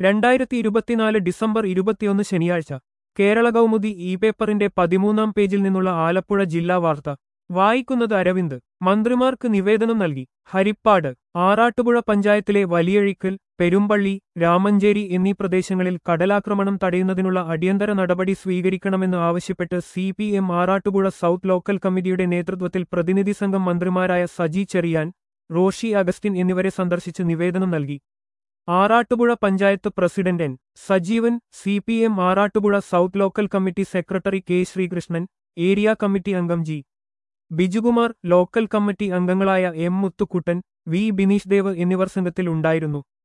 രണ്ടായിരത്തി ഇരുപത്തിനാല് ഡിസംബർ ഇരുപത്തിയൊന്ന് ശനിയാഴ്ച കേരള കൗമുദി ഇ പേപ്പറിന്റെ പതിമൂന്നാം പേജിൽ നിന്നുള്ള ആലപ്പുഴ ജില്ലാ വാർത്ത വായിക്കുന്നത് അരവിന്ദ് മന്ത്രിമാർക്ക് നിവേദനം നൽകി ഹരിപ്പാട് ആറാട്ടുപുഴ പഞ്ചായത്തിലെ വലിയഴിക്കൽ പെരുമ്പള്ളി രാമഞ്ചേരി എന്നീ പ്രദേശങ്ങളിൽ കടലാക്രമണം തടയുന്നതിനുള്ള അടിയന്തര നടപടി സ്വീകരിക്കണമെന്ന് ആവശ്യപ്പെട്ട് C P M Arattupuzha South local കമ്മിറ്റിയുടെ നേതൃത്വത്തിൽ പ്രതിനിധി സംഘം മന്ത്രിമാരായ സജി ചെറിയാൻ റോഷി അഗസ്റ്റിൻ എന്നിവരെ സന്ദർശിച്ച് നിവേദനം നൽകി Arattupuzha panchayat president N Sajeevan C P M Arattupuzha South local committee secretary K Sreekrishnan area committee അംഗം ജി ബിജുകുമാർ ലോക്കൽ കമ്മിറ്റി അംഗങ്ങളായ എം മുത്തുക്കുട്ടൻ വി ബിനീഷ് ദേവ് എന്നിവർ സംഘത്തിൽ ഉണ്ടായിരുന്നു